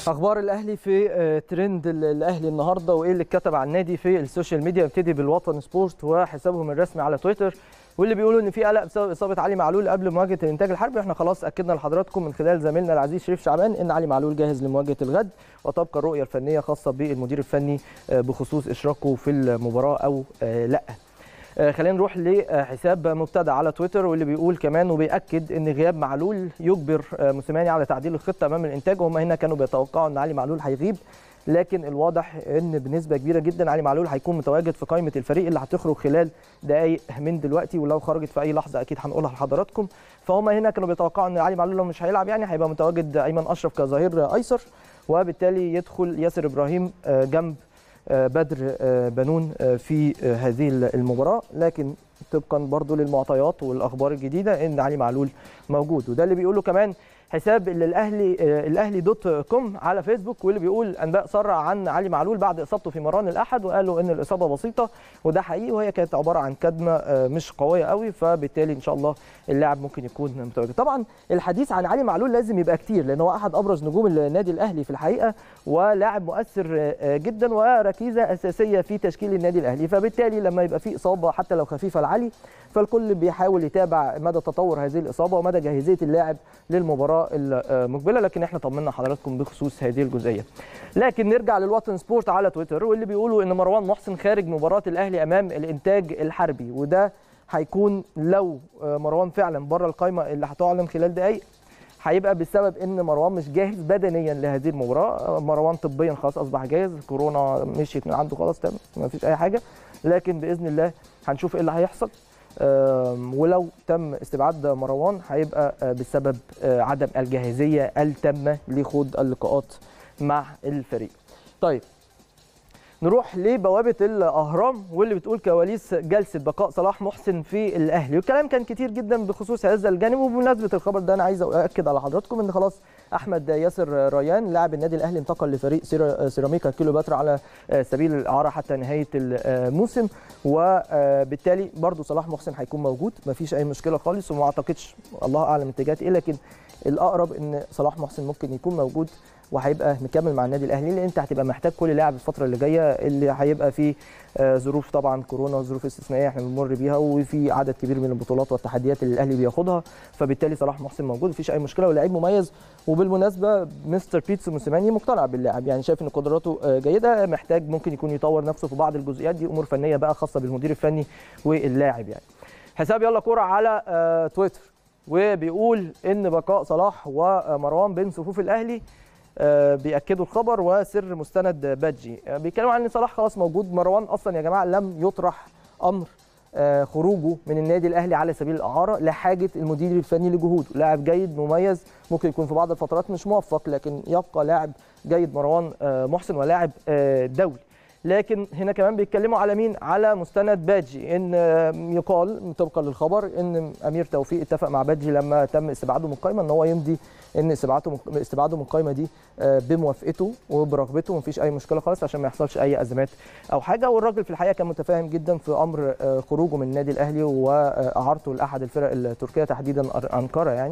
اخبار الاهلي في آه، ترند ال- الاهلي النهارده وايه اللي اتكتب عن النادي في السوشيال ميديا نبتدي بالوطن سبورت وحسابهم الرسمي على تويتر واللي بيقولوا ان في قلق بسبب اصابه علي معلول قبل مواجهه الانتاج الحربي احنا خلاص اكدنا لحضراتكم من خلال زميلنا العزيز شريف شعبان ان علي معلول جاهز لمواجهه الغد وتبقى الرؤيه الفنيه خاصه بالمدير الفني آه، بخصوص اشراكه في المباراه او آه، لا آه، خلينا نروح لحساب مبتدع على تويتر واللي بيقول كمان وبيأكد ان غياب معلول يجبر آه، موسيماني على تعديل الخطه امام الانتاج وهم هنا كانوا بيتوقعوا ان علي معلول هيغيب لكن الواضح ان بنسبه كبيره جدا علي معلول هيكون متواجد في قائمه الفريق اللي هتخرج خلال دقائق من دلوقتي ولو خرجت في اي لحظه اكيد هنقولها لحضراتكم فهم هنا كانوا بيتوقعوا ان علي معلول لو مش هيلعب يعني هيبقى متواجد ايمن اشرف كظهير ايسر وبالتالي يدخل ياسر ابراهيم آه، جنب آه، بدر آه، بنون آه، في آه، هذه المباراه لكن طبقا برضو للمعطيات والاخبار الجديده ان علي معلول موجود وده اللي بيقوله كمان حساب اللي الاهلي آه، الاهلي دوت كوم على فيسبوك واللي بيقول انباء سرع عن علي معلول بعد اصابته في مران الاحد وقالوا ان الاصابه بسيطه وده حقيقي وهي كانت عباره عن كدمه آه، مش قويه قوي فبالتالي ان شاء الله اللاعب ممكن يكون متواجد طبعا الحديث عن علي معلول لازم يبقى كتير لان هو احد ابرز نجوم النادي الاهلي في الحقيقه ولاعب مؤثر آه، جدا وركيزه اساسيه في تشكيل النادي الاهلي فبالتالي لما يبقى في اصابه حتى لو خفيفه لعلي فالكل بيحاول يتابع مدى تطور هذه الاصابه ومدى جاهزيه اللاعب للمباراه المقبله لكن احنا طمنا حضراتكم بخصوص هذه الجزئيه لكن نرجع للوطن سبورت على تويتر واللي بيقولوا ان مروان محسن خارج مباراه الاهلي امام الانتاج الحربي وده هيكون لو آه، مروان فعلا بره القائمه اللي هتعلن خلال دقائق هيبقى بسبب ان مروان مش جاهز بدنيا لهذه المباراه آه، مروان طبيا خلاص اصبح جاهز كورونا مشيت من عنده خلاص تمام ما فيش اي حاجه لكن باذن الله هنشوف ايه اللي هيحصل آم، ولو تم استبعاد مروان هيبقى آه، بسبب آه، عدم الجاهزيه التامه لخوض اللقاءات مع الفريق. طيب نروح لبوابه الاهرام واللي بتقول كواليس جلسه بقاء صلاح محسن في الاهلي والكلام كان كتير جدا بخصوص هذا الجانب وبمناسبه الخبر ده انا عايز اؤكد على حضراتكم ان خلاص احمد ياسر ريان لاعب النادي الاهلي انتقل لفريق سيرا- سيراميكا كيلوباترا على سبيل الاعاره حتى نهايه الموسم وبالتالي برضو صلاح محسن هيكون موجود مفيش اي مشكله خالص وما اعتقدش الله اعلم اتجاهات ايه لكن الاقرب ان صلاح محسن ممكن يكون موجود وهيبقى مكمل مع النادي الاهلي لان انت هتبقى محتاج كل لاعب الفتره اللي جايه اللي هيبقى فيه آه، ظروف طبعا كورونا وظروف استثنائيه احنا بنمر بيها وفي عدد كبير من البطولات والتحديات اللي الاهلي بياخدها فبالتالي صلاح محسن موجود مفيش اي مشكله ولاعيب مميز وبالمناسبه مستر بيتسو موسيماني مقتنع باللاعب يعني شايف ان قدراته آه، جيده محتاج ممكن يكون يطور نفسه في بعض الجزئيات دي امور فنيه بقى خاصه بالمدير الفني واللاعب يعني حساب يلا كوره على آه، تويتر وبيقول ان بقاء صلاح ومروان بين صفوف الاهلي آه، بياكدوا الخبر وسر مستند بادجي آه، بيتكلموا عن ان صلاح خلاص موجود مروان اصلا يا جماعه لم يطرح امر آه، خروجه من النادي الاهلي على سبيل الاعاره لحاجه المدير الفني لجهوده لاعب جيد مميز ممكن يكون في بعض الفترات مش موفق لكن يبقى لاعب جيد مروان آه، محسن ولاعب آه، دولي لكن هنا كمان بيتكلموا على مين على مستند بادجي ان آه، يقال طبقا للخبر ان امير توفيق اتفق مع بادجي لما تم استبعاده من القائمه ان هو يمضي ان استبعاده من- استبعاده من القائمه دي آه، بموافقته وبرغبته ومفيش اي مشكله خالص عشان ما يحصلش اي ازمات او حاجه والراجل في الحقيقه كان متفاهم جدا في امر آه، خروجه من النادي الاهلي واعارته لاحد الفرق التركيه تحديدا أر- انقره يعني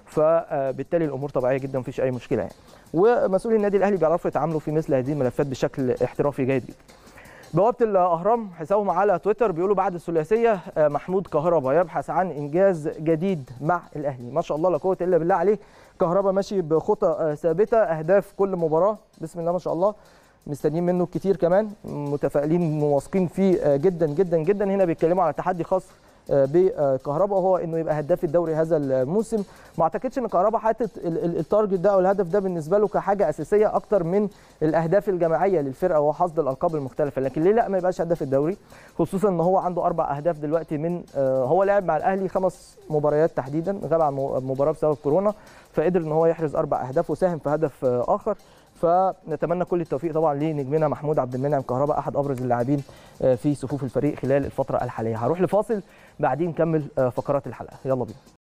فبالتالي الامور طبيعيه جدا مفيش اي مشكله يعني ومسؤولي النادي الاهلي بيعرفوا يتعاملوا في مثل هذه الملفات بشكل احترافي جيد جدا بوابه الاهرام حسابهم على تويتر بيقولوا بعد الثلاثيه آه، محمود كهربا يبحث عن انجاز جديد مع الاهلي ما شاء الله لا قوه الا بالله عليه كهربا ماشي بخطى آه، ثابته اهداف كل مباراه بسم الله ما شاء الله مستنيين منه كتير كمان متفائلين وواثقين فيه آه، جدا جدا جدا هنا بيتكلموا على تحدي خاص آه، بكهربا وهو انه يبقى هداف الدوري هذا الموسم ما اعتقدش ان كهربا حاطط ال- ال- التارجت ده او الهدف ده بالنسبه له كحاجه اساسيه اكتر من الاهداف الجماعيه للفرقه وحصد الالقاب المختلفه لكن ليه لا ما يبقاش هداف الدوري خصوصا ان هو عنده اربع اهداف دلوقتي من آه، هو لعب مع الاهلي خمس مباريات تحديدا غاب عن مو- مباراه بسبب كورونا فقدر ان هو يحرز اربع اهداف وساهم في هدف آه، اخر فنتمنى كل التوفيق طبعا لنجمنا محمود عبد المنعم كهربا احد ابرز اللاعبين آه، في صفوف الفريق خلال الفتره الحاليه هروح لفاصل بعدين نكمل آه، فقرات الحلقه يلا بينا